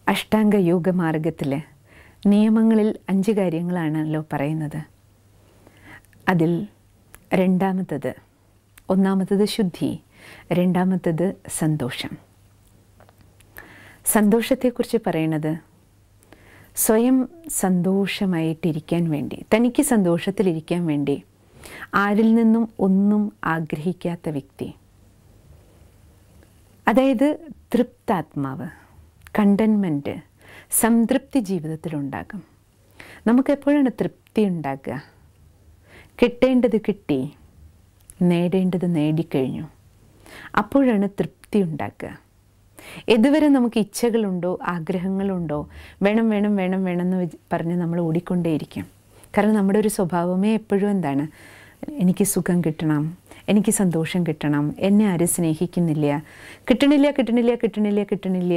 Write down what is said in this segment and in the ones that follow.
അഷ്ടാംഗ യോഗമാർഗത്തിൽ നിയമങ്ങളിൽ അഞ്ച് കാര്യങ്ങളാണല്ലോ പറയുന്നത് അതിൽ രണ്ടാമത്തത് ഒന്നാമത്തത് ശുദ്ധി രണ്ടാമത്തത് സന്തോഷം സന്തോഷത്തെക്കുറിച്ച് പറയണത് സ്വയം സന്തോഷമായിട്ടിരിക്കാൻ വേണ്ടി തനിക്ക് സന്തോഷത്തിലിരിക്കാൻ വേണ്ടി ആരിൽ നിന്നും ഒന്നും ആഗ്രഹിക്കാത്ത വ്യക്തി അതായത് തൃപ്താത്മാവ് കണ്ടൻമെൻറ്റ് സംതൃപ്തി ജീവിതത്തിലുണ്ടാകും നമുക്കെപ്പോഴാണ് തൃപ്തി ഉണ്ടാക്കുക കിട്ടേണ്ടത് കിട്ടി നേടേണ്ടത് നേടിക്കഴിഞ്ഞു അപ്പോഴാണ് തൃപ്തി ഉണ്ടാക്കുക ഇതുവരെ നമുക്ക് ഇച്ഛകളുണ്ടോ ആഗ്രഹങ്ങളുണ്ടോ വേണം വേണം വേണം വേണം എന്ന് വിച്- പറഞ്ഞ് നമ്മൾ ഓടിക്കൊണ്ടേയിരിക്കും കാരണം നമ്മുടെ ഒരു സ്വഭാവമേ എപ്പോഴും എന്താണ് എനിക്ക് സുഖം കിട്ടണം എനിക്ക് സന്തോഷം കിട്ടണം എന്നെ ആരും സ്നേഹിക്കുന്നില്ല കിട്ടണില്ല കിട്ടണില്ല കിട്ടണില്ല കിട്ടണില്ല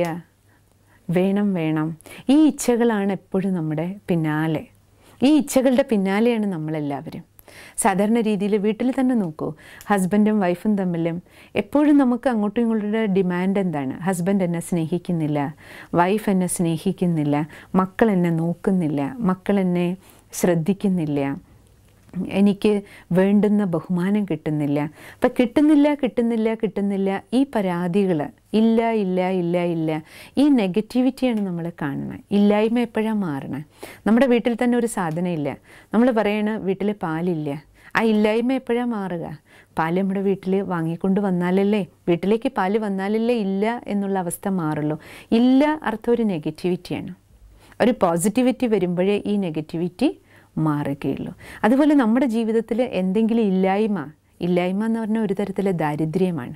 വേണം വേണം ഈ ഇച്ഛകളാണ് എപ്പോഴും നമ്മുടെ പിന്നാലെ ഈ ഇച്ഛകളുടെ പിന്നാലെയാണ് നമ്മളെല്ലാവരും സാധാരണ രീതിയിൽ വീട്ടിൽ തന്നെ നോക്കൂ ഹസ്ബൻഡും വൈഫും തമ്മിലും എപ്പോഴും നമുക്ക് അങ്ങോട്ടും ഇങ്ങോട്ടും ഡിമാൻഡ് എന്താണ് ഹസ്ബൻഡ് എന്നെ സ്നേഹിക്കുന്നില്ല വൈഫ് എന്നെ സ്നേഹിക്കുന്നില്ല മക്കൾ എന്നെ നോക്കുന്നില്ല മക്കൾ എന്നെ ശ്രദ്ധിക്കുന്നില്ല എനിക്ക് വേണ്ടുന്ന ബഹുമാനം കിട്ടുന്നില്ല അപ്പം കിട്ടുന്നില്ല കിട്ടുന്നില്ല കിട്ടുന്നില്ല ഈ പരാതികൾ ഇല്ല ഇല്ല ഇല്ല ഇല്ല ഈ നെഗറ്റിവിറ്റിയാണ് നമ്മൾ കാണുന്നത് ഇല്ലായ്മ എപ്പോഴാണ് മാറണത് നമ്മുടെ വീട്ടിൽ തന്നെ ഒരു സാധനം ഇല്ല നമ്മൾ പറയണ വീട്ടിൽ പാലില്ല ആ ഇല്ലായ്മ എപ്പോഴാണ് മാറുക പാല് നമ്മുടെ വീട്ടിൽ വാങ്ങിക്കൊണ്ട് വന്നാലല്ലേ വീട്ടിലേക്ക് പാല് വന്നാലല്ലേ ഇല്ല എന്നുള്ള അവസ്ഥ മാറുള്ളൂ ഇല്ല അർത്ഥം ഒരു നെഗറ്റിവിറ്റിയാണ് ഒരു പോസിറ്റിവിറ്റി വരുമ്പോഴേ ഈ നെഗറ്റിവിറ്റി മാറുകയുള്ളൂ അതുപോലെ നമ്മുടെ ജീവിതത്തിൽ എന്തെങ്കിലും ഇല്ലായ്മ ഇല്ലായ്മ എന്ന് പറഞ്ഞാൽ ഒരു തരത്തിലെ ദാരിദ്ര്യമാണ്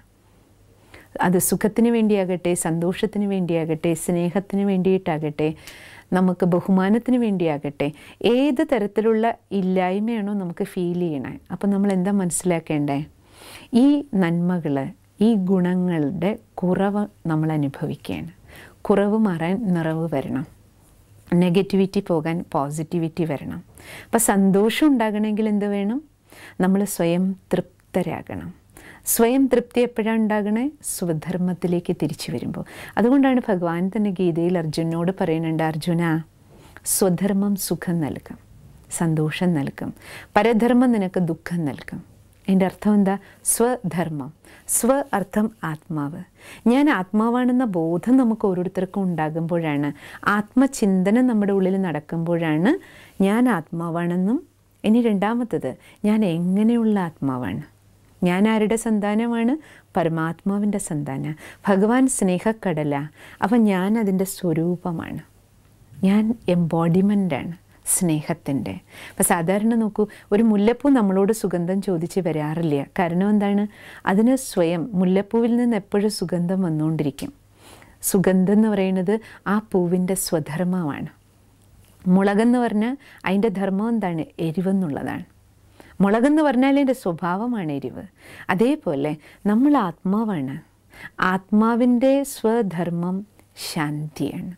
അത് സുഖത്തിന് വേണ്ടിയാകട്ടെ സന്തോഷത്തിന് വേണ്ടിയാകട്ടെ സ്നേഹത്തിന് വേണ്ടിയിട്ടാകട്ടെ നമുക്ക് ബഹുമാനത്തിന് വേണ്ടിയാകട്ടെ ഏത് തരത്തിലുള്ള ഇല്ലായ്മയാണോ നമുക്ക് ഫീൽ ചെയ്യണേ അപ്പം നമ്മൾ എന്താ മനസ്സിലാക്കേണ്ടേ ഈ നന്മകൾ ഈ ഗുണങ്ങളുടെ കുറവ് നമ്മൾ അനുഭവിക്കുകയാണ് കുറവ് മാറാൻ നിറവ് വരണം നെഗറ്റിവിറ്റി പോകാൻ പോസിറ്റിവിറ്റി വരണം അപ്പം സന്തോഷം ഉണ്ടാകണമെങ്കിൽ എന്ത് വേണം നമ്മൾ സ്വയം തൃപ്തരാകണം സ്വയം തൃപ്തി എപ്പോഴാണ് ഉണ്ടാകണേ സ്വധർമ്മത്തിലേക്ക് തിരിച്ചു വരുമ്പോൾ അതുകൊണ്ടാണ് ഭഗവാൻ തന്നെ ഗീതയിൽ അർജുനോട് പറയുന്നുണ്ട് അർജുന സ്വധർമ്മം സുഖം നൽകും സന്തോഷം നൽകും പരധർമ്മം നിനക്ക് ദുഃഖം നൽകും എൻ്റെ അർത്ഥം എന്താ സ്വധർമ്മം സ്വ അർത്ഥം ആത്മാവ് ഞാൻ ആത്മാവാണെന്ന ബോധം നമുക്ക് ഓരോരുത്തർക്കും ഉണ്ടാകുമ്പോഴാണ് ആത്മചിന്തനം നമ്മുടെ ഉള്ളിൽ നടക്കുമ്പോഴാണ് ഞാൻ ആത്മാവാണെന്നും ഇനി രണ്ടാമത്തത് ഞാൻ എങ്ങനെയുള്ള ആത്മാവാണ് ഞാൻ ആരുടെ സന്താനമാണ് പരമാത്മാവിൻ്റെ സന്താന ഭഗവാൻ സ്നേഹക്കടല അപ്പം ഞാൻ അതിൻ്റെ സ്വരൂപമാണ് ഞാൻ എംബോഡിമെൻ്റാണ് സ്നേഹത്തിൻ്റെ അപ്പം സാധാരണ നോക്കൂ ഒരു മുല്ലപ്പൂ നമ്മളോട് സുഗന്ധം ചോദിച്ച് വരാറില്ല കാരണം എന്താണ് അതിന് സ്വയം മുല്ലപ്പൂവിൽ നിന്ന് എപ്പോഴും സുഗന്ധം വന്നുകൊണ്ടിരിക്കും സുഗന്ധം എന്ന് പറയുന്നത് ആ പൂവിൻ്റെ സ്വധർമ്മമാണ് മുളകെന്ന് പറഞ്ഞാൽ അതിൻ്റെ ധർമ്മം എന്താണ് എരിവെന്നുള്ളതാണ് മുളകെന്ന് പറഞ്ഞാൽ എൻ്റെ സ്വഭാവമാണ് എരിവ് അതേപോലെ നമ്മൾ ആത്മാവാണ് ആത്മാവിൻ്റെ സ്വധർമ്മം ശാന്തിയാണ്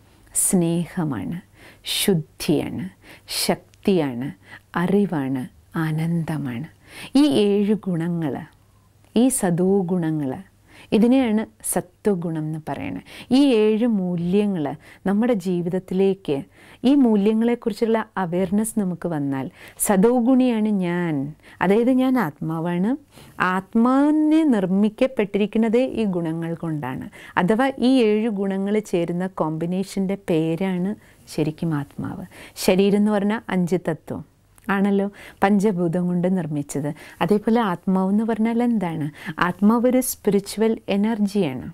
സ്നേഹമാണ് ശുദ്ധിയാണ് ശക്തിയാണ് അറിവാണ് ആനന്ദമാണ് ഈ ഏഴ് ഗുണങ്ങൾ ഈ സദോ ഗുണങ്ങൾ ഇതിനെയാണ് സത്വഗുണം എന്ന് പറയുന്നത് ഈ ഏഴ് മൂല്യങ്ങൾ നമ്മുടെ ജീവിതത്തിലേക്ക് ഈ മൂല്യങ്ങളെക്കുറിച്ചുള്ള അവയർനെസ് നമുക്ക് വന്നാൽ സദോ ഗുണിയാണ് ഞാൻ അതായത് ഞാൻ ആത്മാവാണ് ആത്മാവിനെ നിർമ്മിക്കപ്പെട്ടിരിക്കുന്നതേ ഈ ഗുണങ്ങൾ കൊണ്ടാണ് അഥവാ ഈ ഏഴ് ഗുണങ്ങൾ ചേരുന്ന കോമ്പിനേഷൻ്റെ പേരാണ് ശരിക്കും ആത്മാവ് ശരീരം എന്ന് പറഞ്ഞാൽ അഞ്ച് തത്വം ആണല്ലോ പഞ്ചഭൂതം കൊണ്ട് നിർമ്മിച്ചത് അതേപോലെ ആത്മാവ് എന്ന് പറഞ്ഞാൽ എന്താണ് ആത്മാവ് ഒരു സ്പിരിച്വൽ എനർജിയാണ്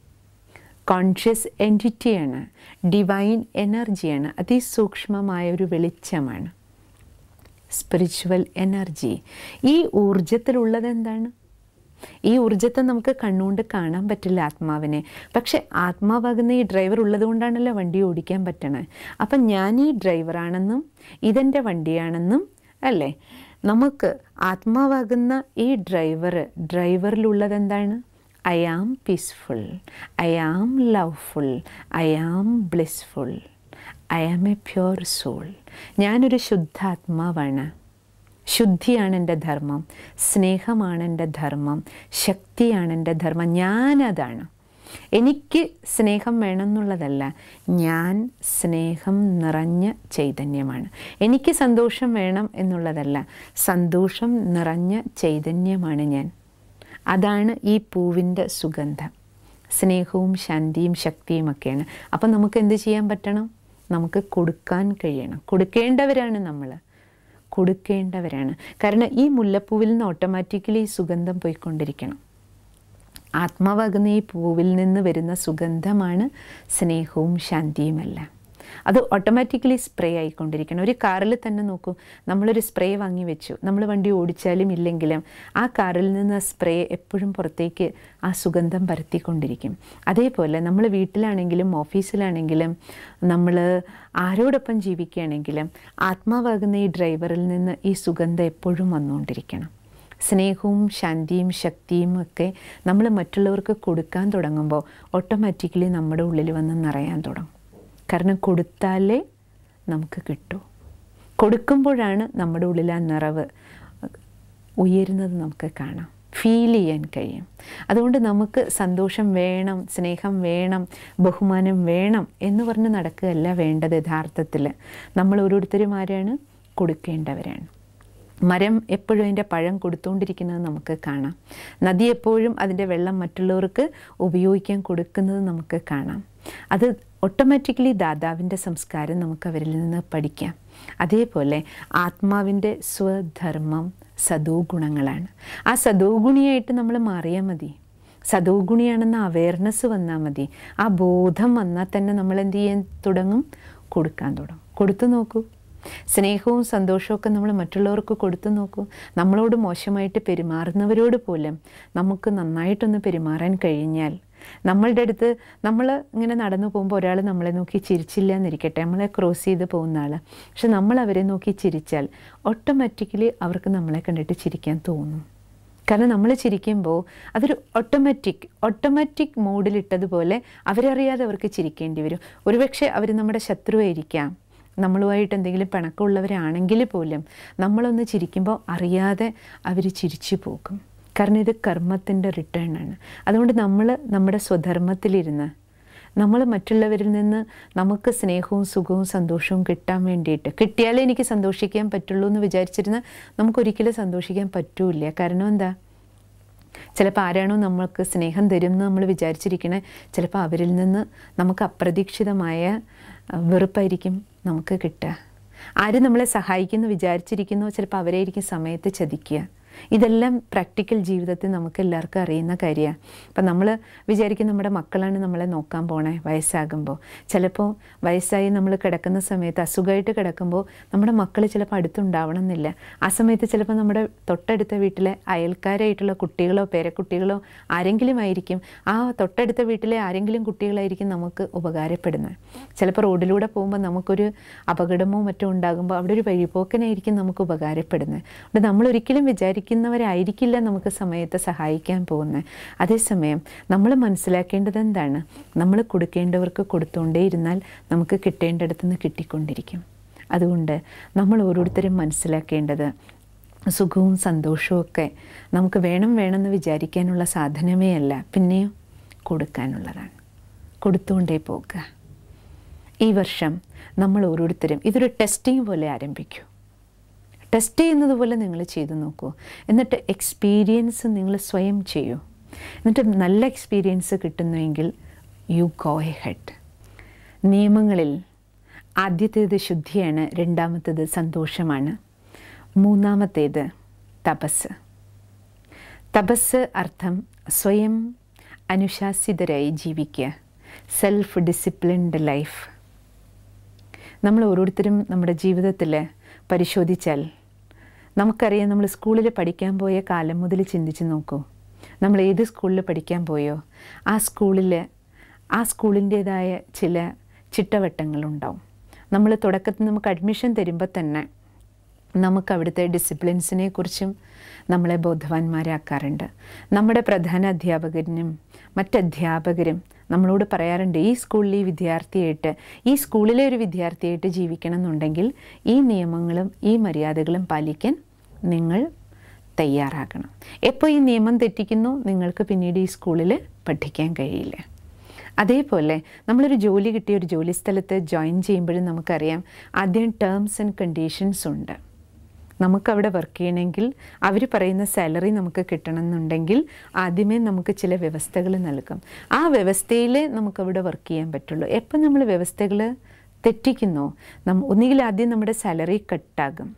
കോൺഷ്യസ് എൻറ്റിറ്റിയാണ് ഡിവൈൻ എനർജിയാണ് അതിസൂക്ഷ്മമായ ഒരു വെളിച്ചമാണ് സ്പിരിച്വൽ എനർജി ഈ ഊർജത്തിലുള്ളത് എന്താണ് ഈ ഊർജത്തെ നമുക്ക് കണ്ണുകൊണ്ട് കാണാൻ പറ്റില്ല ആത്മാവിനെ പക്ഷെ ആത്മാവാകുന്ന ഈ ഡ്രൈവർ ഉള്ളത് കൊണ്ടാണല്ലോ വണ്ടി ഓടിക്കാൻ പറ്റണത് അപ്പം ഞാൻ ഈ ഡ്രൈവറാണെന്നും ഇതെൻ്റെ വണ്ടിയാണെന്നും അല്ലേ നമുക്ക് ആത്മാവാകുന്ന ഈ ഡ്രൈവർ ഡ്രൈവറിലുള്ളത് എന്താണ് I am peaceful I am loveful I am blissful I am a pure soul ഞാനൊരു ശുദ്ധാത്മാവാണ് ശുദ്ധിയാണ് എൻ്റെ ധർമ്മം സ്നേഹമാണ് എൻ്റെ ധർമ്മം ശക്തിയാണ് എൻ്റെ ധർമ്മം ഞാനതാണ് എനിക്ക് സ്നേഹം വേണമെന്നുള്ളതല്ല ഞാൻ സ്നേഹം നിറഞ്ഞ ചൈതന്യമാണ് എനിക്ക് സന്തോഷം വേണം എന്നുള്ളതല്ല സന്തോഷം നിറഞ്ഞ ചൈതന്യമാണ് ഞാൻ അതാണ് ഈ പൂവിൻ്റെ സുഗന്ധം സ്നേഹവും ശാന്തിയും ശക്തിയും ഒക്കെയാണ് അപ്പം നമുക്ക് എന്ത് ചെയ്യാൻ പറ്റണം നമുക്ക് കൊടുക്കാൻ കഴിയണം കൊടുക്കേണ്ടവരാണ് നമ്മൾ കൊടുക്കേണ്ടവരാണ് കാരണം ഈ മുല്ലപ്പൂവിൽ നിന്ന് ഓട്ടോമാറ്റിക്കലി സുഗന്ധം പോയിക്കൊണ്ടിരിക്കണം ആത്മാവാകുന്ന ഈ പൂവിൽ നിന്ന് വരുന്ന സുഗന്ധമാണ് സ്നേഹവും ശാന്തിയുമെല്ലാം അത് ഓട്ടോമാറ്റിക്കലി സ്പ്രേ ആയിക്കൊണ്ടിരിക്കണം ഒരു കാറിൽ തന്നെ നോക്കൂ നമ്മളൊരു സ്പ്രേ വാങ്ങി വെച്ചു നമ്മൾ വണ്ടി ഓടിച്ചാലും ഇല്ലെങ്കിലും ആ കാറിൽ നിന്ന് സ്പ്രേ എപ്പോഴും പുറത്തേക്ക് ആ സുഗന്ധം പരത്തിക്കൊണ്ടിരിക്കും അതേപോലെ നമ്മൾ വീട്ടിലാണെങ്കിലും ഓഫീസിലാണെങ്കിലും നമ്മൾ ആരോടൊപ്പം ജീവിക്കുകയാണെങ്കിലും ആത്മാവാകുന്ന ഈ ഡ്രൈവറിൽ നിന്ന് ഈ സുഗന്ധം എപ്പോഴും വന്നുകൊണ്ടിരിക്കണം സ്നേഹവും ശാന്തിയും ശക്തിയും ഒക്കെ നമ്മൾ മറ്റുള്ളവർക്ക് കൊടുക്കാൻ തുടങ്ങുമ്പോൾ ഓട്ടോമാറ്റിക്കലി നമ്മുടെ ഉള്ളിൽ വന്ന് നിറയാൻ തുടങ്ങും കാരണം കൊടുത്താലേ നമുക്ക് കിട്ടൂ കൊടുക്കുമ്പോഴാണ് നമ്മുടെ ഉള്ളിൽ ആ നിറവ് ഉയരുന്നത് നമുക്ക് കാണാം ഫീൽ ചെയ്യാൻ കഴിയും അതുകൊണ്ട് നമുക്ക് സന്തോഷം വേണം സ്നേഹം വേണം ബഹുമാനം വേണം എന്ന് പറഞ്ഞ് നടക്കുകയല്ല വേണ്ടത് യഥാർത്ഥത്തിൽ നമ്മൾ ഓരോരുത്തരും ആരാണ് കൊടുക്കേണ്ടവരാണ് മരം എപ്പോഴും അതിൻ്റെ പഴം കൊടുത്തുകൊണ്ടിരിക്കുന്നത് നമുക്ക് കാണാം നദി എപ്പോഴും അതിൻ്റെ വെള്ളം മറ്റുള്ളവർക്ക് ഉപയോഗിക്കാൻ കൊടുക്കുന്നത് നമുക്ക് കാണാം അത് ഓട്ടോമാറ്റിക്കലി ദാതാവിൻ്റെ സംസ്കാരം നമുക്ക് അവരിൽ നിന്ന് പഠിക്കാം അതേപോലെ ആത്മാവിൻ്റെ സ്വധർമ്മം സദോ ഗുണങ്ങളാണ് ആ സദോ ഗുണിയായിട്ട് നമ്മൾ മാറിയാൽ മതി സദോ ഗുണിയാണെന്ന അവയർനെസ് വന്നാൽ മതി ആ ബോധം വന്നാൽ തന്നെ നമ്മൾ എന്ത് ചെയ്യാൻ തുടങ്ങും കൊടുക്കാൻ തുടങ്ങും കൊടുത്തു നോക്കൂ സ്നേഹവും സന്തോഷവും ഒക്കെ നമ്മൾ മറ്റുള്ളവർക്ക് കൊടുത്തു നോക്കൂ നമ്മളോട് മോശമായിട്ട് പെരുമാറുന്നവരോട് പോലും നമുക്ക് നന്നായിട്ടൊന്ന് പെരുമാറാൻ കഴിഞ്ഞാൽ നമ്മളുടെ അടുത്ത് നമ്മൾ ഇങ്ങനെ നടന്നു പോകുമ്പോൾ ഒരാൾ നമ്മളെ നോക്കി ചിരിച്ചില്ല എന്നിരിക്കട്ടെ നമ്മളെ ക്രോസ് ചെയ്ത് പോകുന്ന ആൾ പക്ഷെ നമ്മൾ അവരെ നോക്കി ചിരിച്ചാൽ ഓട്ടോമാറ്റിക്കലി അവർക്ക് നമ്മളെ കണ്ടിട്ട് ചിരിക്കാൻ തോന്നും കാരണം നമ്മൾ ചിരിക്കുമ്പോൾ അതൊരു ഓട്ടോമാറ്റിക് ഓട്ടോമാറ്റിക് മോഡിലിട്ടതുപോലെ അവരറിയാതെ അവർക്ക് ചിരിക്കേണ്ടി വരും ഒരുപക്ഷെ അവർ നമ്മുടെ ശത്രുവായിരിക്കാം നമ്മളുമായിട്ട് എന്തെങ്കിലും പിണക്കമുള്ളവരാണെങ്കിൽ പോലും നമ്മളൊന്ന് ചിരിക്കുമ്പോൾ അറിയാതെ അവർ ചിരിച്ചു പോകും കാരണം ഇത് കർമ്മത്തിൻ്റെ റിട്ടേൺ ആണ് അതുകൊണ്ട് നമ്മൾ നമ്മുടെ സ്വധർമ്മത്തിലിരുന്ന് നമ്മൾ മറ്റുള്ളവരിൽ നിന്ന് നമുക്ക് സ്നേഹവും സുഖവും സന്തോഷവും കിട്ടാൻ വേണ്ടിയിട്ട് കിട്ടിയാലേ എനിക്ക് സന്തോഷിക്കാൻ പറ്റുള്ളൂ എന്ന് വിചാരിച്ചിരുന്ന നമുക്കൊരിക്കലും സന്തോഷിക്കാൻ പറ്റൂല കാരണം എന്താ ചിലപ്പോൾ ആരാണോ നമ്മൾക്ക് സ്നേഹം തരും എന്ന് നമ്മൾ വിചാരിച്ചിരിക്കണേ ചിലപ്പോൾ അവരിൽ നിന്ന് നമുക്ക് അപ്രതീക്ഷിതമായ വെറുപ്പായിരിക്കും നമുക്ക് കിട്ടുക ആര് നമ്മളെ സഹായിക്കുന്നു വിചാരിച്ചിരിക്കുന്നോ ചിലപ്പോൾ അവരായിരിക്കും സമയത്ത് ചതിക്കുക ഇതെല്ലാം പ്രാക്ടിക്കൽ ജീവിതത്തിൽ നമുക്ക് എല്ലാവർക്കും അറിയുന്ന കാര്യമാണ് അപ്പം നമ്മൾ വിചാരിക്കും നമ്മുടെ മക്കളാണ് നമ്മളെ നോക്കാൻ പോണേ വയസ്സാകുമ്പോൾ ചിലപ്പോൾ വയസ്സായി നമ്മൾ കിടക്കുന്ന സമയത്ത് അസുഖമായിട്ട് കിടക്കുമ്പോൾ നമ്മുടെ മക്കൾ ചിലപ്പോൾ അടുത്തുണ്ടാവണം എന്നില്ല ആ സമയത്ത് ചിലപ്പോൾ നമ്മുടെ തൊട്ടടുത്ത വീട്ടിലെ അയൽക്കാരായിട്ടുള്ള കുട്ടികളോ പേരക്കുട്ടികളോ ആരെങ്കിലും ആയിരിക്കും ആ തൊട്ടടുത്ത വീട്ടിലെ ആരെങ്കിലും കുട്ടികളായിരിക്കും നമുക്ക് ഉപകാരപ്പെടുന്നത് ചിലപ്പോൾ റോഡിലൂടെ പോകുമ്പോൾ നമുക്കൊരു അപകടമോ മറ്റോ ഉണ്ടാകുമ്പോൾ അവിടെ ഒരു വഴിപോക്കനായിരിക്കും നമുക്ക് ഉപകാരപ്പെടുന്നത് അതുകൊണ്ട് നമ്മൾ ഒരിക്കലും വിചാരിക്കുന്നവരായിരിക്കില്ല നമുക്ക് സമയത്ത് സഹായിക്കാൻ പോകുന്നത് അതേസമയം നമ്മൾ മനസ്സിലാക്കേണ്ടത് എന്താണ് നമ്മൾ കൊടുക്കേണ്ടവർക്ക് കൊടുത്തുകൊണ്ടേയിരുന്നാൽ നമുക്ക് കിട്ടേണ്ടിടത്തു നിന്ന് കിട്ടിക്കൊണ്ടിരിക്കും അതുകൊണ്ട് നമ്മൾ ഓരോരുത്തരും മനസ്സിലാക്കേണ്ടത് സുഖവും സന്തോഷവും ഒക്കെ നമുക്ക് വേണം വേണമെന്ന് വിചാരിക്കാനുള്ള സാധനമേ അല്ല പിന്നെയോ കൊടുക്കാനുള്ളതാണ് കൊടുത്തുകൊണ്ടേ പോകുക ഈ വർഷം നമ്മൾ ഓരോരുത്തരും ഇതൊരു ടെസ്റ്റിംഗ് പോലെ ആരംഭിക്കൂ ടെസ്റ്റ് ചെയ്യുന്നത് പോലെ നിങ്ങൾ ചെയ്തു നോക്കൂ എന്നിട്ട് എക്സ്പീരിയൻസ് നിങ്ങൾ സ്വയം ചെയ്യൂ എന്നിട്ട് നല്ല എക്സ്പീരിയൻസ് കിട്ടുന്നുവെങ്കിൽ യു ഗോ എ ഹെഡ് നിയമങ്ങളിൽ ആദ്യത്തേത് ശുദ്ധിയാണ് രണ്ടാമത്തേത് സന്തോഷമാണ് മൂന്നാമത്തേത് തപസ് തപസ് അർത്ഥം സ്വയം അനുശാസിതരായി ജീവിക്കുക സെൽഫ് ഡിസിപ്ലിൻഡ് ലൈഫ് നമ്മൾ ഓരോരുത്തരും നമ്മുടെ ജീവിതത്തിൽ പരിശോധിച്ചാൽ നമുക്കറിയാം നമ്മൾ സ്കൂളിൽ പഠിക്കാൻ പോയ കാലം മുതൽ ചിന്തിച്ച് നോക്കൂ നമ്മൾ ഏത് സ്കൂളിൽ പഠിക്കാൻ പോയോ ആ സ്കൂളിൽ ആ സ്കൂളിൻ്റേതായ ചില ചിട്ടവട്ടങ്ങളുണ്ടാവും നമ്മൾ തുടക്കത്തിൽ നമുക്ക് അഡ്മിഷൻ തരുമ്പോൾ തന്നെ നമുക്ക് അവിടുത്തെ ഡിസിപ്ലിൻസിനെ കുറിച്ചും നമ്മളെ ബോധവാന്മാരാക്കാറുണ്ട് നമ്മുടെ പ്രധാന അധ്യാപകനും മറ്റധ്യാപകരും നമ്മളോട് പറയാറുണ്ട് ഈ സ്കൂളിൽ ഈ വിദ്യാർത്ഥിയായിട്ട് ഈ സ്കൂളിലെ ഒരു വിദ്യാർത്ഥിയായിട്ട് ജീവിക്കണം എന്നുണ്ടെങ്കിൽ ഈ നിയമങ്ങളും ഈ മര്യാദകളും പാലിക്കാൻ നിങ്ങൾ തയ്യാറാകണം എപ്പോൾ ഈ നിയമം തെറ്റിക്കുന്നു നിങ്ങൾക്ക് പിന്നീട് ഈ സ്കൂളിൽ പഠിക്കാൻ കഴിയില്ല അതേപോലെ നമ്മളൊരു ജോലി കിട്ടിയ ഒരു ജോലി സ്ഥലത്ത് ജോയിൻ ചെയ്യുമ്പോഴും നമുക്കറിയാം ആദ്യം ടേംസ് ആൻഡ് കണ്ടീഷൻസ് ഉണ്ട് നമുക്കവിടെ വർക്ക് ചെയ്യണമെങ്കിൽ അവർ പറയുന്ന സാലറി നമുക്ക് കിട്ടണമെന്നുണ്ടെങ്കിൽ ആദ്യമേ നമുക്ക് ചില വ്യവസ്ഥകൾ നൽകും ആ വ്യവസ്ഥയിൽ നമുക്കവിടെ വർക്ക് ചെയ്യാൻ പറ്റുള്ളൂ എപ്പം നമ്മൾ വ്യവസ്ഥകൾ തെറ്റിക്കുന്നോ നം ഒന്നുകിൽ ആദ്യം നമ്മുടെ സാലറി കട്ടാകും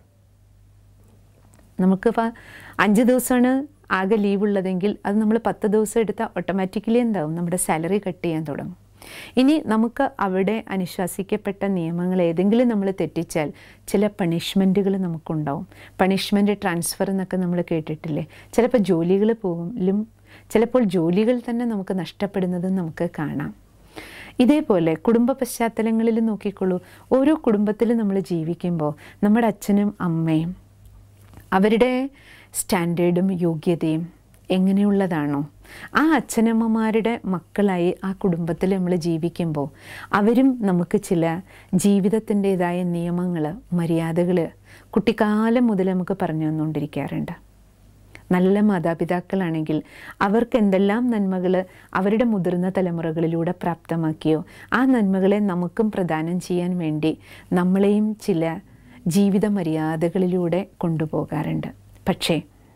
നമുക്കിപ്പോൾ അഞ്ച് ദിവസമാണ് ആകെ ലീവ് ഉള്ളതെങ്കിൽ അത് നമ്മൾ പത്ത് ദിവസം എടുത്താൽ ഓട്ടോമാറ്റിക്കലി എന്താവും നമ്മുടെ സാലറി കട്ട് ചെയ്യാൻ തുടങ്ങും ഇനി നമുക്ക് അവിടെ അനുശാസിക്കപ്പെട്ട നിയമങ്ങൾ ഏതെങ്കിലും നമ്മൾ തെറ്റിച്ചാൽ ചില പണിഷ്മെൻറ്റുകൾ നമുക്കുണ്ടാവും പണിഷ്മെൻറ്റ് ട്രാൻസ്ഫർ എന്നൊക്കെ നമ്മൾ കേട്ടിട്ടില്ലേ ചിലപ്പോൾ ജോലികൾ പോകലും ചിലപ്പോൾ ജോലികൾ തന്നെ നമുക്ക് നഷ്ടപ്പെടുന്നതും നമുക്ക് കാണാം ഇതേപോലെ കുടുംബ പശ്ചാത്തലങ്ങളിൽ നോക്കിക്കോളൂ ഓരോ കുടുംബത്തിൽ നമ്മൾ ജീവിക്കുമ്പോൾ നമ്മുടെ അച്ഛനും അമ്മയും അവരുടെ സ്റ്റാൻഡേർഡും യോഗ്യതയും എങ്ങനെയുള്ളതാണോ ആ അച്ഛനമ്മമാരുടെ മക്കളായി ആ കുടുംബത്തിൽ നമ്മൾ ജീവിക്കുമ്പോൾ അവരും നമുക്ക് ചില ജീവിതത്തിൻ്റെതായ നിയമങ്ങൾ മര്യാദകൾ കുട്ടിക്കാലം മുതൽ നമുക്ക് പറഞ്ഞു തന്നുകൊണ്ടിരിക്കാറുണ്ട് നല്ല മാതാപിതാക്കളാണെങ്കിൽ അവർക്ക് എന്തെല്ലാം നന്മകൾ അവരുടെ മുതിർന്ന തലമുറകളിലൂടെ പ്രാപ്തമാക്കിയോ ആ നന്മകളെ നമുക്കും പ്രദാനം ചെയ്യാൻ വേണ്ടി നമ്മളെയും ചില ജീവിത മര്യാദകളിലൂടെ കൊണ്ടുപോകാറുണ്ട് പക്ഷേ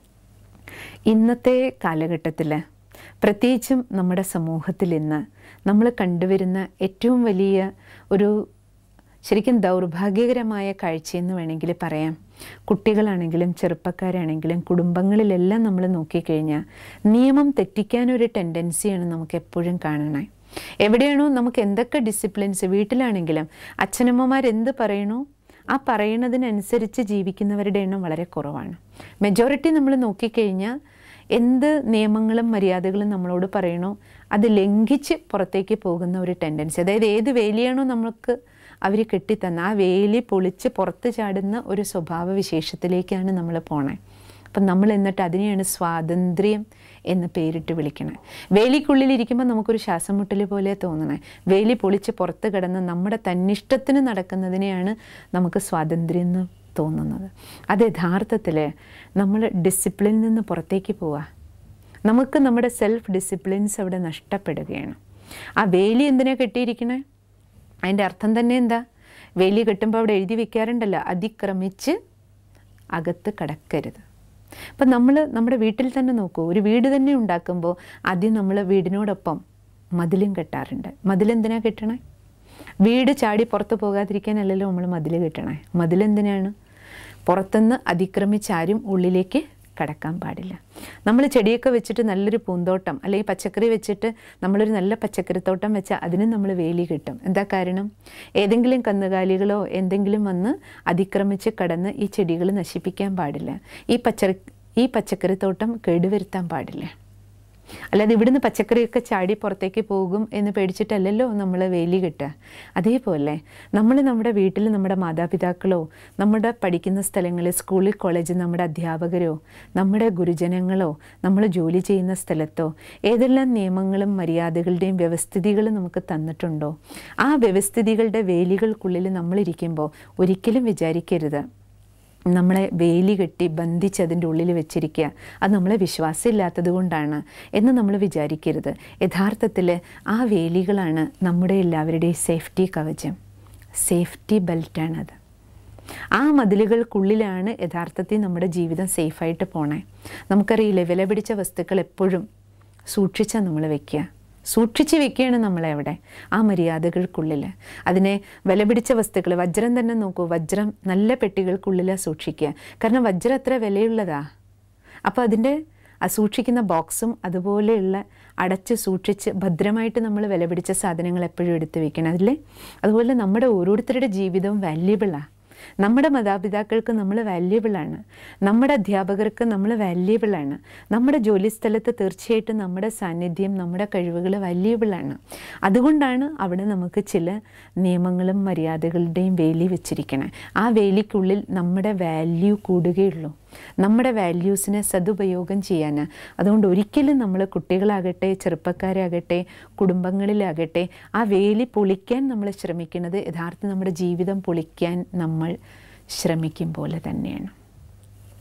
ഇന്നത്തെ കാലഘട്ടത്തിൽ പ്രത്യേകിച്ചും നമ്മുടെ സമൂഹത്തിൽ ഇന്ന് നമ്മൾ കണ്ടുവരുന്ന ഏറ്റവും വലിയ ഒരു ശരിക്കും ദൗർഭാഗ്യകരമായ കാഴ്ചയെന്ന് വേണമെങ്കിൽ പറയാം കുട്ടികളാണെങ്കിലും ചെറുപ്പക്കാരാണെങ്കിലും കുടുംബങ്ങളിലെല്ലാം നമ്മൾ നോക്കിക്കഴിഞ്ഞാൽ നിയമം തെറ്റിക്കാനൊരു ടെൻഡൻസിയാണ് നമുക്ക് എപ്പോഴും കാണണേ എവിടെയാണോ നമുക്ക് എന്തൊക്കെ ഡിസിപ്ലിൻസ് വീട്ടിലാണെങ്കിലും അച്ഛനമ്മമാരെന്ത് പറയണോ ആ പറയണതിനനുസരിച്ച് ജീവിക്കുന്നവരുടെ എണ്ണം വളരെ കുറവാണ് മെജോറിറ്റി നമ്മൾ നോക്കിക്കഴിഞ്ഞാൽ എന്ത് നിയമങ്ങളും മര്യാദകളും നമ്മളോട് പറയണോ അത് ലംഘിച്ച് പുറത്തേക്ക് പോകുന്ന ഒരു ടെൻഡൻസി അതായത് ഏത് വേലിയാണോ നമുക്ക് അവർ കെട്ടിത്തന്ന ആ വേലി പൊളിച്ച് പുറത്ത് ചാടുന്ന ഒരു സ്വഭാവ വിശേഷത്തിലേക്കാണ് നമ്മൾ പോണേ അപ്പം നമ്മൾ എന്നിട്ട് അതിനെയാണ് സ്വാതന്ത്ര്യം എന്ന് പേരിട്ട് വിളിക്കണേ വേലിക്കുള്ളിലിരിക്കുമ്പോൾ നമുക്കൊരു ശ്വാസം മുട്ടൽ പോലെ തോന്നണേ വേലി പൊളിച്ച് പുറത്ത് കിടന്ന് നമ്മുടെ തന്നിഷ്ടത്തിന് നടക്കുന്നതിനെയാണ് നമുക്ക് സ്വാതന്ത്ര്യം എന്ന് തോന്നുന്നത് അത് യഥാർത്ഥത്തിൽ നമ്മൾ ഡിസിപ്ലിനിൽ നിന്ന് പുറത്തേക്ക് പോവുക നമുക്ക് നമ്മുടെ സെൽഫ് ഡിസിപ്ലിൻസ് അവിടെ നഷ്ടപ്പെടുകയാണ് ആ വേലി എന്തിനാ കെട്ടിയിരിക്കണേ അതിൻ്റെ അർത്ഥം തന്നെ എന്താ വേലി കെട്ടുമ്പോൾ അവിടെ എഴുതി വെക്കാറുണ്ടല്ലോ അതിക്രമിച്ച് അകത്ത് കടക്കരുത് അപ്പം നമ്മൾ നമ്മുടെ വീട്ടിൽ തന്നെ നോക്കൂ ഒരു വീട് തന്നെ ഉണ്ടാക്കുമ്പോൾ ആദ്യം നമ്മൾ വീടിനോടൊപ്പം മതിലും കെട്ടാറുണ്ട് മതിലെന്തിനാ കെട്ടണേ വീട് ചാടി പുറത്ത് പോകാതിരിക്കാനല്ലല്ലോ നമ്മൾ മതിൽ കെട്ടണേ മതിലെന്തിനാണ് പുറത്തുനിന്ന് അതിക്രമിച്ചാരും ഉള്ളിലേക്ക് കടക്കാൻ പാടില്ല നമ്മൾ ചെടിയൊക്കെ വെച്ചിട്ട് നല്ലൊരു പൂന്തോട്ടം അല്ലെങ്കിൽ പച്ചക്കറി വെച്ചിട്ട് നമ്മളൊരു നല്ല പച്ചക്കറിത്തോട്ടം വെച്ചാൽ അതിനും നമ്മൾ വേലി കിട്ടും എന്താ കാരണം ഏതെങ്കിലും കന്നുകാലികളോ എന്തെങ്കിലും വന്ന് അതിക്രമിച്ച് കടന്ന് ഈ ചെടികൾ നശിപ്പിക്കാൻ പാടില്ല ഈ പച്ച ഈ പച്ചക്കറിത്തോട്ടം കേടുവരുത്താൻ പാടില്ല അല്ലാതെ ഇവിടുന്ന് പച്ചക്കറിയൊക്കെ ചാടി പുറത്തേക്ക് പോകും എന്ന് പേടിച്ചിട്ടല്ലല്ലോ നമ്മൾ വേലി കെട്ടുക അതേപോലെ നമ്മൾ നമ്മുടെ വീട്ടിൽ നമ്മുടെ മാതാപിതാക്കളോ നമ്മുടെ പഠിക്കുന്ന സ്ഥലങ്ങളിൽ സ്കൂളിൽ കോളേജിൽ നമ്മുടെ അധ്യാപകരോ നമ്മുടെ ഗുരുജനങ്ങളോ നമ്മൾ ജോലി ചെയ്യുന്ന സ്ഥലത്തോ ഏതെല്ലാം നിയമങ്ങളും മര്യാദകളുടെയും വ്യവസ്ഥിതികളും നമുക്ക് തന്നിട്ടുണ്ടോ ആ വ്യവസ്ഥിതികളുടെ വേലികൾക്കുള്ളിൽ നമ്മളിരിക്കുമ്പോൾ ഒരിക്കലും വിചാരിക്കരുത് നമ്മളെ വേലി കെട്ടി ബന്ധിച്ച് അതിൻ്റെ ഉള്ളിൽ വെച്ചിരിക്കുക അത് നമ്മളെ വിശ്വാസമില്ലാത്തത് കൊണ്ടാണ് എന്ന് നമ്മൾ വിചാരിക്കരുത് യഥാർത്ഥത്തിൽ ആ വേലികളാണ് നമ്മുടെ എല്ലാവരുടെയും സേഫ്റ്റി കവചം സേഫ്റ്റി ബെൽറ്റാണത് ആ മതിലുകൾക്കുള്ളിലാണ് യഥാർത്ഥത്തിൽ നമ്മുടെ ജീവിതം സേഫായിട്ട് പോണേ നമുക്കറിയില്ലേ വില പിടിച്ച വസ്തുക്കൾ എപ്പോഴും സൂക്ഷിച്ചാൽ നമ്മൾ വെക്കുക സൂക്ഷിച്ച് വെക്കുകയാണ് നമ്മളെവിടെ ആ മര്യാദകൾക്കുള്ളിൽ അതിനെ വില പിടിച്ച വസ്തുക്കൾ വജ്രം തന്നെ നോക്കൂ വജ്രം നല്ല പെട്ടികൾക്കുള്ളിലാണ് സൂക്ഷിക്കുക കാരണം വജ്രം അത്ര വിലയുള്ളതാ അപ്പോൾ അതിൻ്റെ ആ സൂക്ഷിക്കുന്ന ബോക്സും അതുപോലെയുള്ള അടച്ച് സൂക്ഷിച്ച് ഭദ്രമായിട്ട് നമ്മൾ വില പിടിച്ച സാധനങ്ങൾ എപ്പോഴും എടുത്ത് വെക്കണം അതില്ലേ അതുപോലെ നമ്മുടെ ഓരോരുത്തരുടെ ജീവിതവും വാല്യുബിളാണ് നമ്മുടെ മാതാപിതാക്കൾക്ക് നമ്മൾ വാല്യുബിളാണ് നമ്മുടെ അധ്യാപകർക്ക് നമ്മൾ വാല്യുബിളാണ് നമ്മുടെ ജോലിസ്ഥലത്ത് തീർച്ചയായിട്ടും നമ്മുടെ സാന്നിധ്യം നമ്മുടെ കഴിവുകൾ വാല്യുബിളാണ് അതുകൊണ്ടാണ് അവിടെ നമുക്ക് ചില നിയമങ്ങളും മര്യാദകളുടെയും വേലി വെച്ചിരിക്കണേ ആ വേലിക്കുള്ളിൽ നമ്മുടെ വാല്യൂ കൂടുകയുള്ളൂ നമ്മുടെ വാല്യൂസിനെ സതുപയോഗം ചെയ്യാൻ അതുകൊണ്ട് ഒരിക്കലും നമ്മൾ കുട്ടികളാകട്ടെ ചെറുപ്പക്കാരാകട്ടെ കുടുംബങ്ങളിലാകട്ടെ ആ വേലി പൊളിക്കാൻ നമ്മൾ ശ്രമിക്കുന്നത് യഥാർത്ഥം നമ്മുടെ ജീവിതം പൊളിക്കാൻ നമ്മൾ ശ്രമിക്കും പോലെ തന്നെയാണ്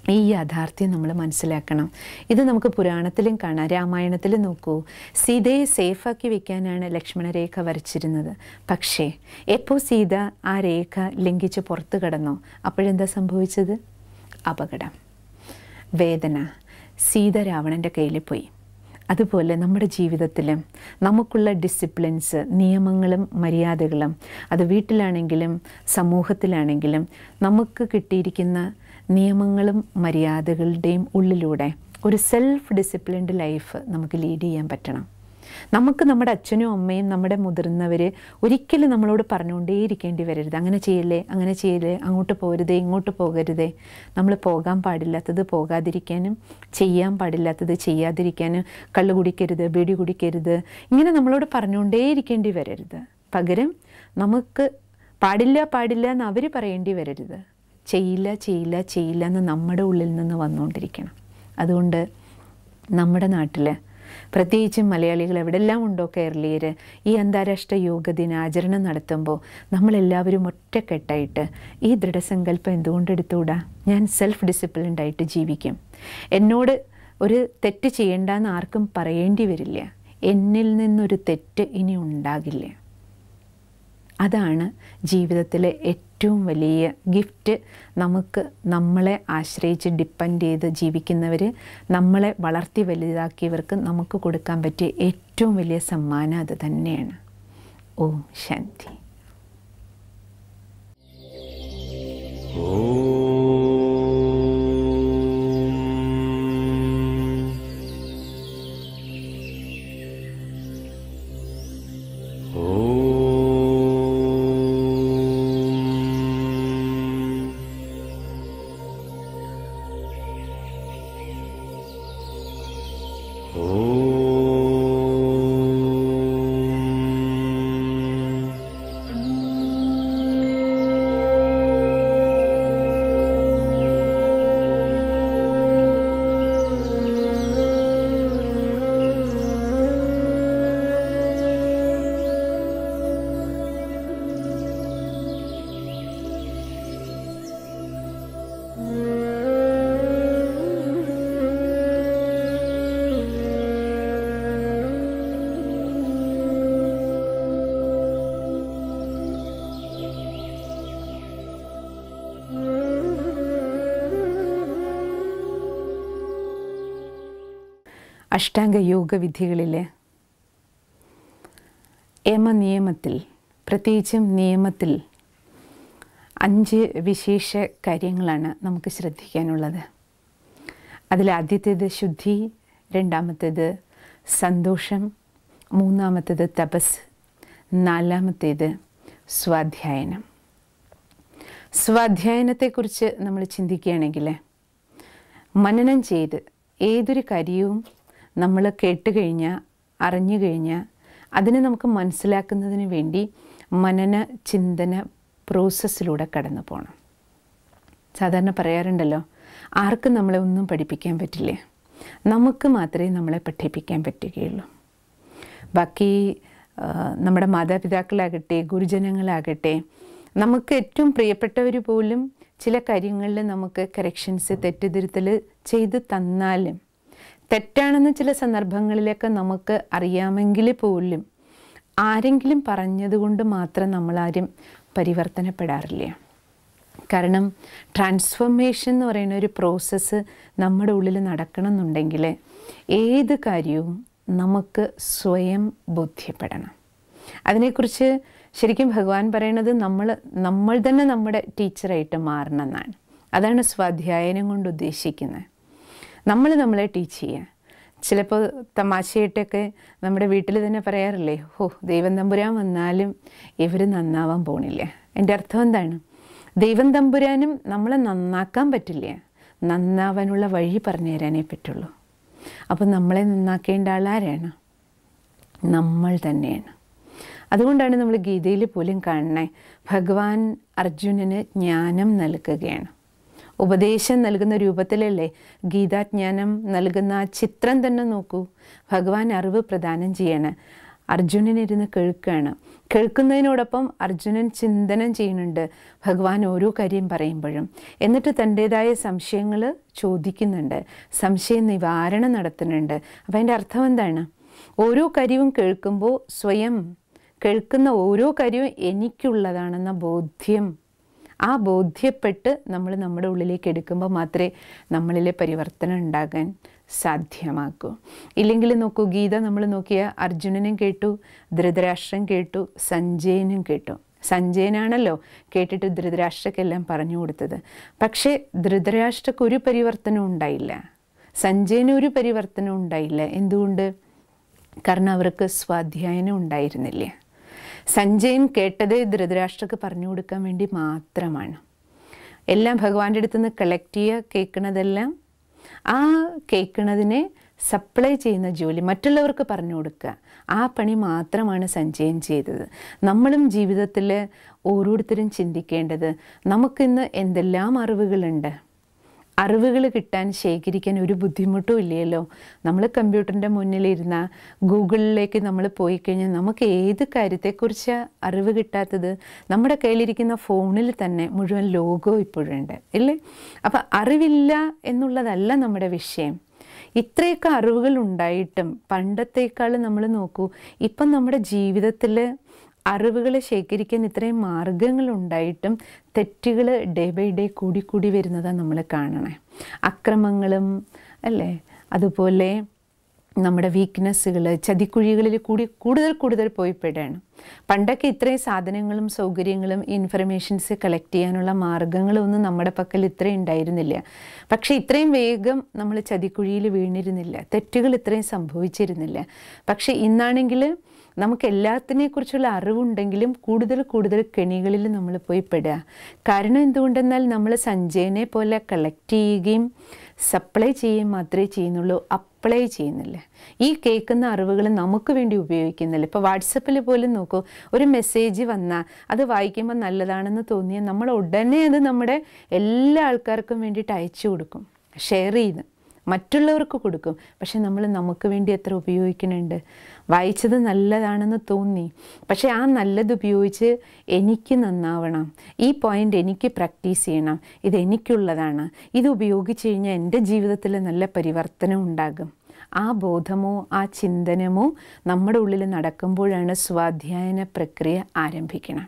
ഈ യാഥാർത്ഥ്യം നമ്മൾ മനസ്സിലാക്കണം ഇത് നമുക്ക് പുരാണത്തിലും കാണാം രാമായണത്തിലും നോക്കൂ സീതയെ സേഫാക്കി വെക്കാനാണ് ലക്ഷ്മണരേഖ വരച്ചിരുന്നത് പക്ഷേ എപ്പോൾ സീത ആ രേഖ ലംഘിച്ച് പുറത്തു കടന്നോ അപ്പോഴെന്താ സംഭവിച്ചത് അപകടം വേദന സീത രാവണൻ്റെ കയ്യിൽ പോയി അതുപോലെ നമ്മുടെ ജീവിതത്തിലും നമുക്കുള്ള ഡിസിപ്ലിൻസ് നിയമങ്ങളും മര്യാദകളും അത് വീട്ടിലാണെങ്കിലും സമൂഹത്തിലാണെങ്കിലും നമുക്ക് കിട്ടിയിരിക്കുന്ന നിയമങ്ങളും മര്യാദകളുടെയും ഉള്ളിലൂടെ ഒരു സെൽഫ് ഡിസിപ്ലിൻഡ് ലൈഫ് നമുക്ക് ലീഡ് ചെയ്യാൻ പറ്റണം നമുക്ക് നമ്മുടെ അച്ഛനും അമ്മയും നമ്മുടെ മുതിർന്നവർ ഒരിക്കലും നമ്മളോട് പറഞ്ഞുകൊണ്ടേയിരിക്കേണ്ടി വരരുത് അങ്ങനെ ചെയ്യല്ലേ അങ്ങനെ ചെയ്യല്ലേ അങ്ങോട്ട് പോരുതേ ഇങ്ങോട്ട് പോകരുതേ നമ്മൾ പോകാൻ പാടില്ലാത്തത് പോകാതിരിക്കാനും ചെയ്യാൻ പാടില്ലാത്തത് ചെയ്യാതിരിക്കാനും കള്ളു കുടിക്കരുത് ബീഡി കുടിക്കരുത് ഇങ്ങനെ നമ്മളോട് പറഞ്ഞുകൊണ്ടേയിരിക്കേണ്ടി വരരുത് പകരം നമുക്ക് പാടില്ല പാടില്ല എന്ന് അവർ പറയേണ്ടി വരരുത് ചെയ്യില്ല ചെയ്യില്ല ചെയ്യില്ല എന്ന് നമ്മുടെ ഉള്ളിൽ നിന്ന് വന്നുകൊണ്ടിരിക്കണം അതുകൊണ്ട് നമ്മുടെ നാട്ടിൽ പ്രത്യേകിച്ചും മലയാളികൾ എവിടെല്ലാം ഉണ്ടോ കേരളീയർ ഈ അന്താരാഷ്ട്ര യോഗ ദിനാചരണം നടത്തുമ്പോൾ നമ്മളെല്ലാവരും ഒറ്റക്കെട്ടായിട്ട് ഈ ദൃഢസങ്കല്പം എന്തുകൊണ്ട് എടുത്തുകൂടാ ഞാൻ സെൽഫ് ഡിസിപ്ലിൻഡ് ആയിട്ട് ജീവിക്കും എന്നോട് ഒരു തെറ്റ് ചെയ്യേണ്ടെന്ന് ആർക്കും പറയേണ്ടി വരില്ല എന്നിൽ നിന്നൊരു തെറ്റ് ഇനി ഉണ്ടാകില്ല അതാണ് ജീവിതത്തിലെ ഏറ്റവും വലിയ ഗിഫ്റ്റ് നമുക്ക് നമ്മളെ ആശ്രയിച്ച് ഡിപ്പെൻഡ് ചെയ്ത് ജീവിക്കുന്നവർ നമ്മളെ വളർത്തി വലുതാക്കിയവർക്ക് നമുക്ക് കൊടുക്കാൻ പറ്റിയ ഏറ്റവും വലിയ സമ്മാനം അത് തന്നെയാണ് ഓം ശാന്തി അഷ്ടാംഗ യോഗ വിധികളിലെ യമനിയമത്തിൽ പ്രത്യേകിച്ചും നിയമത്തിൽ അഞ്ച് വിശേഷ കാര്യങ്ങളാണ് നമുക്ക് ശ്രദ്ധിക്കാനുള്ളത് അതിൽ ആദ്യത്തേത് ശുദ്ധി രണ്ടാമത്തേത് സന്തോഷം മൂന്നാമത്തേത് തപസ് നാലാമത്തേത് സ്വാധ്യായനം സ്വാധ്യായനത്തെക്കുറിച്ച് നമ്മൾ ചിന്തിക്കുകയാണെങ്കിൽ മനനം ചെയ്ത് ഏതൊരു കാര്യവും നമ്മൾ കേട്ട് കഴിഞ്ഞാൽ അറിഞ്ഞു കഴിഞ്ഞാൽ അതിനെ നമുക്ക് മനസ്സിലാക്കുന്നതിന് വേണ്ടി മനന ചിന്തന പ്രോസസ്സിലൂടെ കടന്നു പോകണം സാധാരണ പറയാറുണ്ടല്ലോ ആർക്കും നമ്മളെ ഒന്നും പഠിപ്പിക്കാൻ പറ്റില്ല നമുക്ക് മാത്രമേ നമ്മളെ പഠിപ്പിക്കാൻ പറ്റുകയുള്ളൂ ബാക്കി ആ, നമ്മുടെ മാതാപിതാക്കളാകട്ടെ ഗുരുജനങ്ങളാകട്ടെ നമുക്ക് ഏറ്റവും പ്രിയപ്പെട്ടവർ പോലും ചില കാര്യങ്ങളിൽ നമുക്ക് കറക്ഷൻസ് തെറ്റിദ്ധരുത്തൽ ചെയ്ത് തന്നാലും തെറ്റാണെന്ന് ചില സന്ദർഭങ്ങളിലൊക്കെ നമുക്ക് അറിയാമെങ്കിൽ പോലും ആരെങ്കിലും പറഞ്ഞതുകൊണ്ട് മാത്രം നമ്മളാരും പരിവർത്തനപ്പെടാറില്ല കാരണം ട്രാൻസ്ഫോർമേഷൻ എന്ന് പറയുന്ന ഒരു പ്രോസസ്സ് നമ്മുടെ ഉള്ളിൽ നടക്കണം എന്നുണ്ടെങ്കിൽ ഏത് കാര്യവും നമുക്ക് സ്വയം ബോധ്യപ്പെടണം അതിനെക്കുറിച്ച് ശരിക്കും ഭഗവാൻ പറയണത് നമ്മൾ നമ്മൾ തന്നെ നമ്മുടെ ടീച്ചറായിട്ട് മാറണം എന്നാണ് അതാണ് സ്വാധ്യായനം കൊണ്ട് ഉദ്ദേശിക്കുന്നത് നമ്മൾ നമ്മളെ ടീച്ച് ചെയ്യുക ചിലപ്പോൾ തമാശയായിട്ടൊക്കെ നമ്മുടെ വീട്ടിൽ തന്നെ പറയാറില്ലേ ഓ ദൈവം തമ്പുരാൻ വന്നാലും ഇവർ നന്നാവാൻ പോണില്ല എൻ്റെ അർത്ഥം എന്താണ് ദൈവം തമ്പുരാനും നമ്മളെ നന്നാക്കാൻ പറ്റില്ല നന്നാവാനുള്ള വഴി പറഞ്ഞു തരാനേ പറ്റുള്ളൂ അപ്പോൾ നമ്മളെ നന്നാക്കേണ്ട ആളാരാണ് നമ്മൾ തന്നെയാണ് അതുകൊണ്ടാണ് നമ്മൾ ഗീതയിൽ പോലും കാണണേ ഭഗവാൻ അർജുനന് ജ്ഞാനം നൽകുകയാണ് ഉപദേശം നൽകുന്ന രൂപത്തിലല്ലേ ഗീതാജ്ഞാനം നൽകുന്ന ആ ചിത്രം തന്നെ നോക്കൂ ഭഗവാൻ അറിവ് പ്രദാനം ചെയ്യാണ് അർജുനൻ ഇരുന്ന് കേൾക്കുകയാണ് കേൾക്കുന്നതിനോടൊപ്പം അർജുനൻ ചിന്തനം ചെയ്യുന്നുണ്ട് ഭഗവാൻ ഓരോ കാര്യം പറയുമ്പോഴും എന്നിട്ട് തൻ്റേതായ സംശയങ്ങൾ ചോദിക്കുന്നുണ്ട് സംശയ നിവാരണം നടത്തുന്നുണ്ട് അപ്പം അതിൻ്റെ അർത്ഥം എന്താണ് ഓരോ കാര്യവും കേൾക്കുമ്പോൾ സ്വയം കേൾക്കുന്ന ഓരോ കാര്യവും എനിക്കുള്ളതാണെന്ന ബോധ്യം ആ ബോധ്യപ്പെട്ട് നമ്മൾ നമ്മുടെ ഉള്ളിലേക്ക് എടുക്കുമ്പോൾ മാത്രമേ നമ്മളിലെ പരിവർത്തനം ഉണ്ടാകാൻ സാധ്യമാക്കൂ ഇല്ലെങ്കിൽ നോക്കൂ ഗീത നമ്മൾ നോക്കിയ അർജുനനും കേട്ടു ധൃതരാഷ്ട്രം കേട്ടു സഞ്ജയനും കേട്ടു സഞ്ജയനാണല്ലോ കേട്ടിട്ട് ധൃതരാഷ്ട്രക്കെല്ലാം പറഞ്ഞു കൊടുത്തത് പക്ഷേ ധൃതരാഷ്ട്രക്ക് ഒരു പരിവർത്തനവും ഉണ്ടായില്ല സഞ്ജയന് ഒരു പരിവർത്തനവും ഉണ്ടായില്ല എന്തുകൊണ്ട് കാരണം അവർക്ക് സ്വാധ്യായനം ഉണ്ടായിരുന്നില്ല സഞ്ജയൻ കേട്ടത് ധൃതരാഷ്ട്രക്ക് പറഞ്ഞു കൊടുക്കാൻ വേണ്ടി മാത്രമാണ് എല്ലാം ഭഗവാന്റെ അടുത്ത് നിന്ന് കളക്ട് ചെയ്യുക കേൾക്കണതെല്ലാം ആ കേൾക്കണതിനെ സപ്ലൈ ചെയ്യുന്ന ജോലി മറ്റുള്ളവർക്ക് പറഞ്ഞു കൊടുക്കുക ആ പണി മാത്രമാണ് സഞ്ജയൻ ചെയ്തത് നമ്മളും ജീവിതത്തിൽ ഓരോരുത്തരും ചിന്തിക്കേണ്ടത് നമുക്കിന്ന് എന്തെല്ലാം അറിവുകളുണ്ട് അറിവുകൾ കിട്ടാൻ ശേഖരിക്കാൻ ഒരു ബുദ്ധിമുട്ടും ഇല്ലല്ലോ നമ്മൾ കമ്പ്യൂട്ടറിൻ്റെ മുന്നിലിരുന്ന ഗൂഗിളിലേക്ക് നമ്മൾ പോയി കഴിഞ്ഞാൽ നമുക്ക് ഏത് കാര്യത്തെക്കുറിച്ച് അറിവ് കിട്ടാത്തത് നമ്മുടെ കയ്യിലിരിക്കുന്ന ഫോണിൽ തന്നെ മുഴുവൻ ലോകവും ഇപ്പോഴുണ്ട് ഇല്ലേ അപ്പം അറിവില്ല എന്നുള്ളതല്ല നമ്മുടെ വിഷയം ഇത്രയൊക്കെ അറിവുകൾ ഉണ്ടായിട്ടും പണ്ടത്തേക്കാൾ നമ്മൾ നോക്കൂ ഇപ്പം നമ്മുടെ ജീവിതത്തിൽ അറിവുകൾ ശേഖരിക്കാൻ ഇത്രയും മാർഗങ്ങൾ ഉണ്ടായിട്ടും തെറ്റുകൾ ഡേ ബൈ ഡേ കൂടി കൂടി വരുന്നതാണ് നമ്മൾ കാണണേ അക്രമങ്ങളും അല്ലേ അതുപോലെ നമ്മുടെ വീക്ക്നെസ്സുകൾ ചതിക്കുഴികളിൽ കൂടി കൂടുതൽ കൂടുതൽ പോയി പെടുകയാണ് പണ്ടൊക്കെ ഇത്രയും സാധനങ്ങളും സൗകര്യങ്ങളും ഇൻഫർമേഷൻസ് കളക്ട് ചെയ്യാനുള്ള മാർഗങ്ങളൊന്നും നമ്മുടെ പക്കൽ ഇത്രയും ഉണ്ടായിരുന്നില്ല പക്ഷേ ഇത്രയും വേഗം നമ്മൾ ചതിക്കുഴിയിൽ വീണിരുന്നില്ല തെറ്റുകൾ ഇത്രയും സംഭവിച്ചിരുന്നില്ല പക്ഷേ ഇന്നാണെങ്കിൽ നമുക്ക് എല്ലാത്തിനെക്കുറിച്ചുള്ള അറിവുണ്ടെങ്കിലും കൂടുതൽ കൂടുതൽ കെണികളിൽ നമ്മൾ പോയി പെടുക കാരണം എന്തുകൊണ്ടെന്നാൽ നമ്മൾ സഞ്ജയനെ പോലെ കളക്ട് ചെയ്യുകയും സപ്ലൈ ചെയ്യുകയും മാത്രമേ ചെയ്യുന്നുള്ളൂ അപ്ലൈ ചെയ്യുന്നില്ല ഈ കേൾക്കുന്ന അറിവുകൾ നമുക്ക് വേണ്ടി ഉപയോഗിക്കുന്നില്ല ഇപ്പോൾ വാട്സപ്പിൽ പോലും നോക്കൂ ഒരു മെസ്സേജ് വന്നാൽ അത് വായിക്കുമ്പോൾ നല്ലതാണെന്ന് തോന്നിയാൽ നമ്മൾ ഉടനെ അത് നമ്മുടെ എല്ലാ ആൾക്കാർക്കും വേണ്ടിയിട്ട് അയച്ചു കൊടുക്കും ഷെയർ ചെയ്ത് മറ്റുള്ളവർക്ക് കൊടുക്കും പക്ഷെ നമ്മൾ നമുക്ക് വേണ്ടി എത്ര ഉപയോഗിക്കുന്നുണ്ട് വായിച്ചത് നല്ലതാണെന്ന് തോന്നി പക്ഷെ ആ നല്ലത് ഉപയോഗിച്ച് എനിക്ക് നന്നാവണം ഈ പോയിൻ്റ് എനിക്ക് പ്രാക്ടീസ് ചെയ്യണം ഇത് എനിക്കുള്ളതാണ് ഇത് ഉപയോഗിച്ച് കഴിഞ്ഞാൽ എൻ്റെ ജീവിതത്തിൽ നല്ല പരിവർത്തനം ഉണ്ടാകും ആ ബോധമോ ആ ചിന്തനമോ നമ്മുടെ ഉള്ളിൽ നടക്കുമ്പോഴാണ് സ്വാധ്യായന പ്രക്രിയ ആരംഭിക്കണം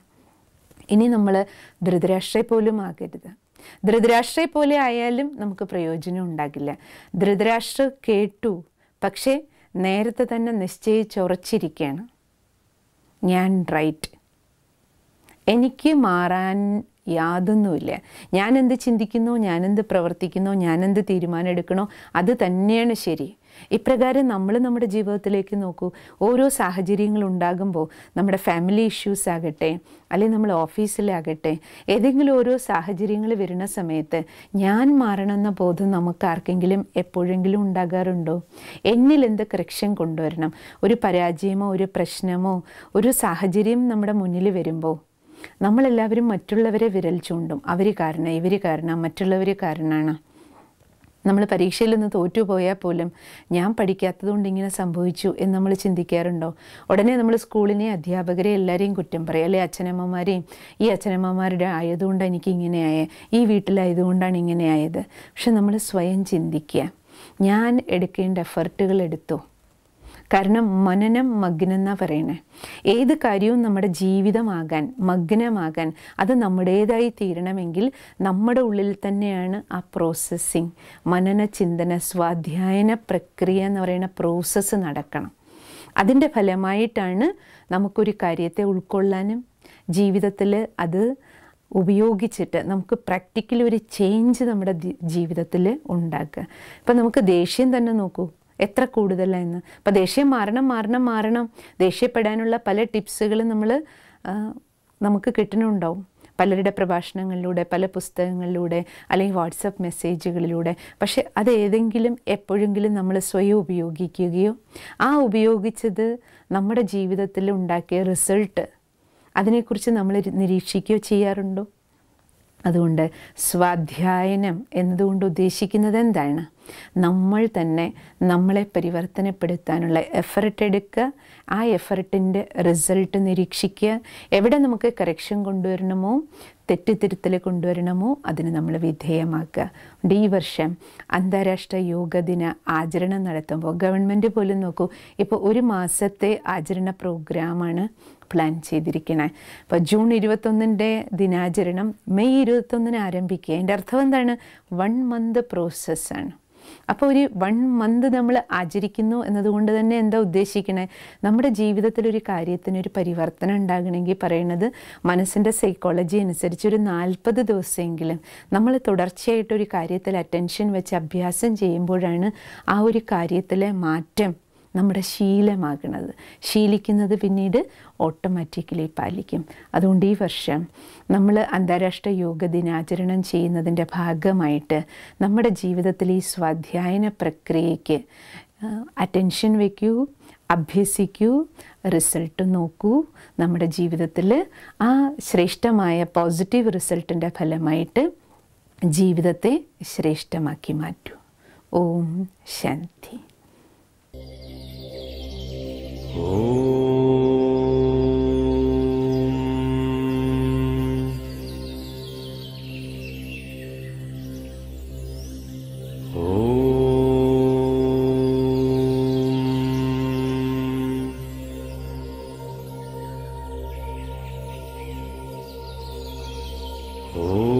ഇനി നമ്മൾ ധൃതരാഷ്ട്രയെ പോലും ആകരുത് ധൃതരാഷ്ട്രയെ പോലെ ആയാലും നമുക്ക് പ്രയോജനം ഉണ്ടാകില്ല ധൃതരാഷ്ട്ര കേട്ടു പക്ഷേ നേരത്തെ തന്നെ നിശ്ചയിച്ചുറച്ചിരിക്കുകയാണ് ഞാൻ റൈറ്റ് എനിക്ക് മാറാൻ യാതൊന്നുമില്ല ഞാനെന്ത് ചിന്തിക്കുന്നോ ഞാനെന്ത് പ്രവർത്തിക്കുന്നോ ഞാനെന്ത് തീരുമാനം എടുക്കണോ അത് തന്നെയാണ് ശരി ഇപ്രകാരം നമ്മൾ നമ്മുടെ ജീവിതത്തിലേക്ക് നോക്കൂ ഓരോ സാഹചര്യങ്ങൾ ഉണ്ടാകുമ്പോൾ നമ്മുടെ ഫാമിലി ഇഷ്യൂസ് ആകട്ടെ അല്ലെങ്കിൽ നമ്മൾ ഓഫീസിലാകട്ടെ ഏതെങ്കിലും ഓരോ സാഹചര്യങ്ങൾ വരുന്ന സമയത്ത് ഞാൻ മാറണമെന്ന ബോധം നമുക്ക് ആർക്കെങ്കിലും എപ്പോഴെങ്കിലും ഉണ്ടാകാറുണ്ടോ എന്നിൽ എന്ത് കറക്ഷൻ കൊണ്ടുവരണം ഒരു പരാജയമോ ഒരു പ്രശ്നമോ ഒരു സാഹചര്യം നമ്മുടെ മുന്നിൽ വരുമ്പോൾ നമ്മളെല്ലാവരും മറ്റുള്ളവരെ വിരൽ ചൂണ്ടും അവർ കാരണം ഇവർ കാരണം മറ്റുള്ളവർ കാരണമാണ് നമ്മൾ പരീക്ഷയിൽ നിന്ന് തോറ്റുപോയാൽ പോലും ഞാൻ പഠിക്കാത്തതുകൊണ്ട് ഇങ്ങനെ സംഭവിച്ചു എന്ന് നമ്മൾ ചിന്തിക്കാറുണ്ടോ ഉടനെ നമ്മൾ സ്കൂളിനെ അധ്യാപകരെ എല്ലാവരെയും കുറ്റം പറയും അല്ലെ അച്ഛനമ്മമാരെയും ഈ അച്ഛനമ്മമാരുടെ ആയതുകൊണ്ട് എനിക്ക് ഇങ്ങനെയായ ഈ വീട്ടിലായതുകൊണ്ടാണ് ഇങ്ങനെയായത് പക്ഷെ നമ്മൾ സ്വയം ചിന്തിക്കുക ഞാൻ എടുക്കേണ്ട എഫർട്ടുകൾ എടുത്തു കാരണം മനനം മഗ്നം എന്നാ പറയണേ ഏത് കാര്യവും നമ്മുടെ ജീവിതമാകാൻ മഗ്നമാകാൻ അത് നമ്മുടേതായി തീരണമെങ്കിൽ നമ്മുടെ ഉള്ളിൽ തന്നെയാണ് ആ പ്രോസസ്സിങ് മനന ചിന്തന സ്വാധ്യായന പ്രക്രിയ എന്ന് പറയുന്ന പ്രോസസ്സ് നടക്കണം അതിൻ്റെ ഫലമായിട്ടാണ് നമുക്കൊരു കാര്യത്തെ ഉൾക്കൊള്ളാനും ജീവിതത്തിൽ അത് ഉപയോഗിച്ചിട്ട് നമുക്ക് പ്രാക്ടിക്കലി ഒരു ചേഞ്ച് നമ്മുടെ ജീവിതത്തിൽ ഉണ്ടാക്കുക ഇപ്പം നമുക്ക് ദേഷ്യം തന്നെ നോക്കൂ എത്ര കൂടുതലായിരുന്നു അപ്പോൾ ദേഷ്യം മാറണം മാറണം മാറണം ദേഷ്യപ്പെടാനുള്ള പല ടിപ്സുകളും നമ്മൾ നമുക്ക് കിട്ടുന്നുണ്ടാവും പലരുടെ പ്രഭാഷണങ്ങളിലൂടെ പല പുസ്തകങ്ങളിലൂടെ അല്ലെങ്കിൽ വാട്സപ്പ് മെസ്സേജുകളിലൂടെ പക്ഷെ അത് ഏതെങ്കിലും എപ്പോഴെങ്കിലും നമ്മൾ സ്വയം ഉപയോഗിക്കുകയോ ആ ഉപയോഗിച്ചത് നമ്മുടെ ജീവിതത്തിൽ ഉണ്ടാക്കിയ റിസൾട്ട് അതിനെക്കുറിച്ച് നമ്മൾ നിരീക്ഷിക്കുകയോ ചെയ്യാറുണ്ടോ അതുകൊണ്ട് സ്വാധ്യായനം എന്നതുകൊണ്ട് ഉദ്ദേശിക്കുന്നത് എന്താണ് നമ്മൾ തന്നെ നമ്മളെ പരിവർത്തനപ്പെടുത്താനുള്ള എഫർട്ട് എടുക്കുക ആ എഫർട്ടിൻ്റെ റിസൾട്ട് നിരീക്ഷിക്കുക എവിടെ നമുക്ക് കറക്ഷൻ കൊണ്ടുവരണമോ തെറ്റുതിരുത്തൽ കൊണ്ടുവരണമോ അതിന് നമ്മൾ വിധേയമാക്കുക അതുകൊണ്ട് ഈ വർഷം അന്താരാഷ്ട്ര യോഗ ദിന ആചരണം നടത്തുമ്പോൾ ഗവൺമെൻറ് പോലും നോക്കൂ ഇപ്പോൾ ഒരു മാസത്തെ ആചരണ പ്രോഗ്രാമാണ് പ്ലാൻ ചെയ്തിരിക്കണേ അപ്പോൾ ജൂൺ ഇരുപത്തൊന്നിൻ്റെ ദിനാചരണം മെയ് ഇരുപത്തൊന്നിന് ആരംഭിക്കുക അതിൻ്റെ അർത്ഥം എന്താണ് വൺ മന്ത് പ്രോസസ്സാണ് അപ്പോൾ ഒരു വൺ മന്ത് നമ്മൾ ആചരിക്കുന്നു എന്നതുകൊണ്ട് തന്നെ എന്താ ഉദ്ദേശിക്കണേ നമ്മുടെ ജീവിതത്തിൽ ഒരു കാര്യത്തിന് ഒരു പരിവർത്തനം ഉണ്ടാകണമെങ്കിൽ പറയണത് മനസ്സിൻ്റെ സൈക്കോളജി അനുസരിച്ച് ഒരു നാൽപ്പത് ദിവസമെങ്കിലും നമ്മൾ തുടർച്ചയായിട്ട് ഒരു കാര്യത്തിൽ അറ്റൻഷൻ വെച്ച് അഭ്യാസം ചെയ്യുമ്പോഴാണ് ആ ഒരു കാര്യത്തിലെ മാറ്റം നമ്മുടെ ശീലമാകണത് ശീലിക്കുന്നത് പിന്നീട് ഓട്ടോമാറ്റിക്കലി പാലിക്കും അതുകൊണ്ട് ഈ വർഷം നമ്മൾ അന്താരാഷ്ട്ര യോഗ ദിനാചരണം ചെയ്യുന്നതിൻ്റെ ഭാഗമായിട്ട് നമ്മുടെ ജീവിതത്തിൽ ഈ സ്വാധ്യായന പ്രക്രിയയ്ക്ക് അറ്റൻഷൻ വയ്ക്കൂ അഭ്യസിക്കൂ റിസൾട്ട് നോക്കൂ നമ്മുടെ ജീവിതത്തിൽ ആ ശ്രേഷ്ഠമായ പോസിറ്റീവ് റിസൾട്ടിൻ്റെ ഫലമായിട്ട് ജീവിതത്തെ ശ്രേഷ്ഠമാക്കി മാറ്റൂ ഓം ശാന്തി Oh